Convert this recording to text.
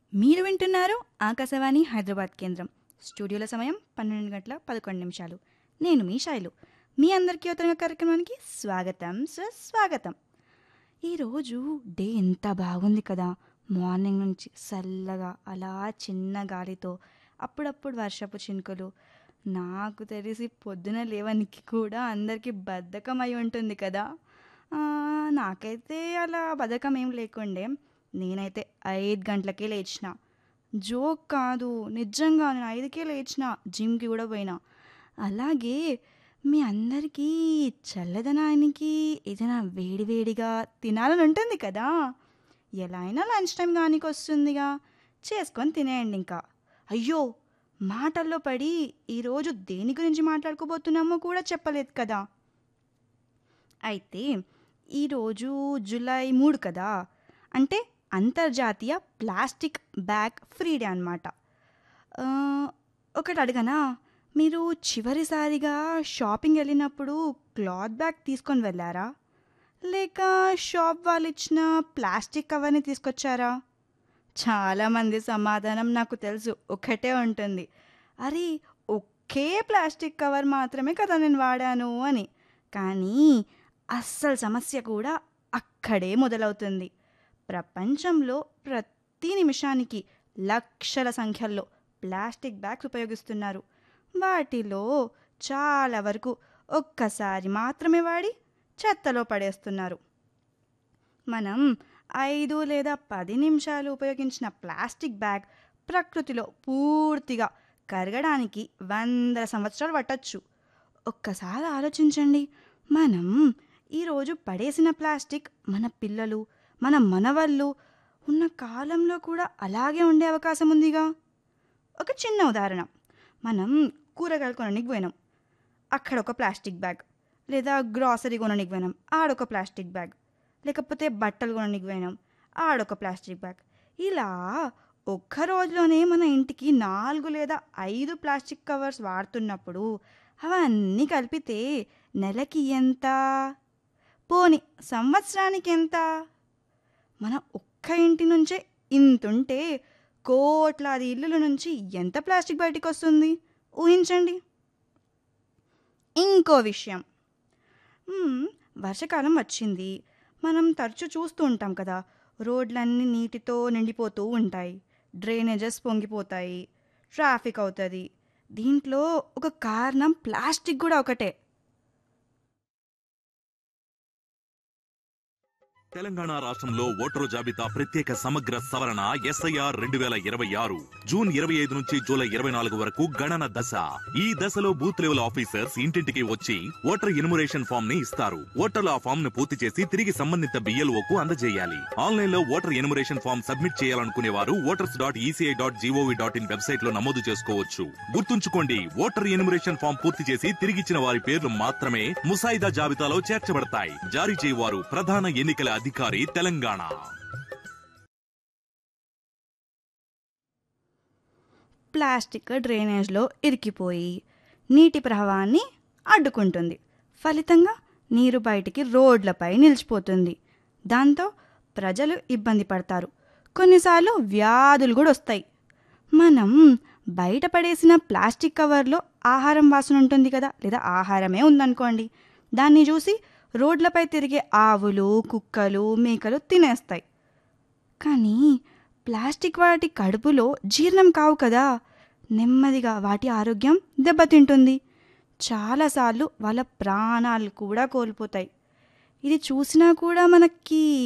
మీరు వింటున్నారు ఆకాశవాణి హైదరాబాద్ కేంద్రం స్టూడియోల సమయం పన్నెండు గంటల పదకొండు నిమిషాలు నేను మీ శైలు మీ అందరికీ ఉత్తరంగ కార్యక్రమానికి స్వాగతం సుస్వాగతం ఈరోజు డే ఎంత బాగుంది కదా మార్నింగ్ నుంచి చల్లగా అలా చిన్న గాలితో అప్పుడప్పుడు వర్షపు చినుకులు నాకు తెలిసి పొద్దున లేవనికి కూడా అందరికీ బద్ధకం అయి ఉంటుంది కదా ఆ, నాకైతే అలా బద్ధకం ఏం లేకుండే నేనైతే ఐదు గంటలకే లేచిన జోక్ కాదు నిజంగా నేను ఐదుకే లేచిన జిమ్కి కూడా పోయినా అలాగే మీ అందరికీ చల్లదనానికి ఏదైనా వేడివేడిగా తినాలని ఉంటుంది కదా ఎలా అయినా లంచ్ టైం కానీ వస్తుందిగా చేసుకొని తినేయండి ఇంకా అయ్యో మాటల్లో పడి ఈరోజు దేని గురించి మాట్లాడుకోబోతున్నామో కూడా చెప్పలేదు కదా అయితే ఈరోజు జూలై మూడు కదా అంటే అంతర్జాతీయ ప్లాస్టిక్ బ్యాగ్ ఫ్రీ డే అనమాట ఒకటి అడగనా మీరు చివరిసారిగా షాపింగ్ వెళ్ళినప్పుడు క్లాత్ బ్యాగ్ తీసుకొని వెళ్ళారా లేక షాప్ వాళ్ళు ఇచ్చిన ప్లాస్టిక్ కవర్ని తీసుకొచ్చారా చాలామంది సమాధానం నాకు తెలుసు ఒకటే ఉంటుంది అరే ఒకే ప్లాస్టిక్ కవర్ మాత్రమే కదా నేను వాడాను అని కానీ అస్సలు సమస్య కూడా అక్కడే మొదలవుతుంది ప్రపంచంలో ప్రతి నిమిషానికి లక్షల సంఖ్యల్లో ప్లాస్టిక్ బ్యాగ్స్ ఉపయోగిస్తున్నారు వాటిలో చాలా వరకు ఒక్కసారి మాత్రమే వాడి చెత్తలో పడేస్తున్నారు మనం ఐదు లేదా పది నిమిషాలు ఉపయోగించిన ప్లాస్టిక్ బ్యాగ్ ప్రకృతిలో పూర్తిగా కరగడానికి వందల సంవత్సరాలు పట్టచ్చు ఒక్కసారి ఆలోచించండి మనం ఈరోజు పడేసిన ప్లాస్టిక్ మన పిల్లలు మన మనవళ్ళు ఉన్న కాలంలో కూడా అలాగే ఉండే అవకాశం ఉందిగా ఒక చిన్న ఉదాహరణ మనం కూరగాయలు కొనడానికి పోయినాం అక్కడ ఒక ప్లాస్టిక్ బ్యాగ్ లేదా గ్రాసరీ కొనడానికి పోయినాం ఆడొక ప్లాస్టిక్ బ్యాగ్ లేకపోతే బట్టలు కొనడానికి పోయినాం ఆడొక ప్లాస్టిక్ బ్యాగ్ ఇలా ఒక్క రోజులోనే మన ఇంటికి నాలుగు లేదా ఐదు ప్లాస్టిక్ కవర్స్ వాడుతున్నప్పుడు అవన్నీ కలిపితే నెలకి ఎంత పోని సంవత్సరానికి ఎంత మన ఒక్క ఇంటి నుంచే ఇంతుంటే కోట్లాది ఇల్లుల నుంచి ఎంత ప్లాస్టిక్ బయటికి వస్తుంది ఊహించండి ఇంకో విషయం మ్మ్, వర్షాకాలం వచ్చింది మనం తరచూ చూస్తూ ఉంటాం కదా రోడ్లన్నీ నీటితో నిండిపోతూ ఉంటాయి డ్రైనేజెస్ పొంగిపోతాయి ట్రాఫిక్ అవుతుంది దీంట్లో ఒక కారణం ప్లాస్టిక్ కూడా ఒకటే తెలంగాణ రాష్ట్రంలో ఓటరు జాబితా ప్రత్యేక సమగ్ర సవరణ ఎస్ఐఆర్ రెండు వేల ఇరవై ఆరు జూన్ ఇరవై ఐదు నుంచి జూలై ఇరవై నాలుగు వరకు గణన దశ ఈ దశలో బూత్ లెవెల్ ఆఫీసర్స్ ఇంటింటికి వచ్చి ఓటర్ ఇనుమరేషన్ ఫామ్ ని ఇస్తారు ఓటర్లు ఆ ఫామ్ ను పూర్తి చేసి తిరిగి సంబంధిత బిఎల్ఓ కు అందజేయాలి ఆన్లైన్ లో ఓటర్ ఎనుమరేషన్ ఫామ్ సబ్మిట్ చేయాలనుకునే వారు voters dot ECI dot gov dot in website లో నమోదు చేసుకోవచ్చు గుర్తుంచుకోండి ఓటర్ ఎనుమరేషన్ ఫామ్ పూర్తి చేసి తిరిగిచ్చిన వారి పేర్లు మాత్రమే ముసాయిదా జాబితాలో చేర్చబడతాయి జారీ చేయవారు ప్రధాన ఎన్నికల అధికారి తెలంగాణ ప్లాస్టిక్ డ్రైనేజ్లో ఇరికిపోయి నీటి ప్రవాహాన్ని అడ్డుకుంటుంది ఫలితంగా నీరు బయటికి రోడ్లపై నిలిచిపోతుంది దాంతో ప్రజలు ఇబ్బంది పడతారు కొన్నిసార్లు వ్యాధులు కూడా వస్తాయి మనం బయట పడేసిన ప్లాస్టిక్ కవర్లో ఆహారం వాసన ఉంటుంది కదా లేదా ఆహారమే ఉందనుకోండి దాన్ని చూసి రోడ్లపై తిరిగే ఆవులు కుక్కలు మేకలు తినేస్తాయి కానీ ప్లాస్టిక్ వాటి కడుపులో జీర్ణం కావు కదా నెమ్మదిగా వాటి ఆరోగ్యం దెబ్బతింటుంది చాలాసార్లు వాళ్ళ ప్రాణాలు కూడా కోల్పోతాయి ఇది చూసినా కూడా మనకి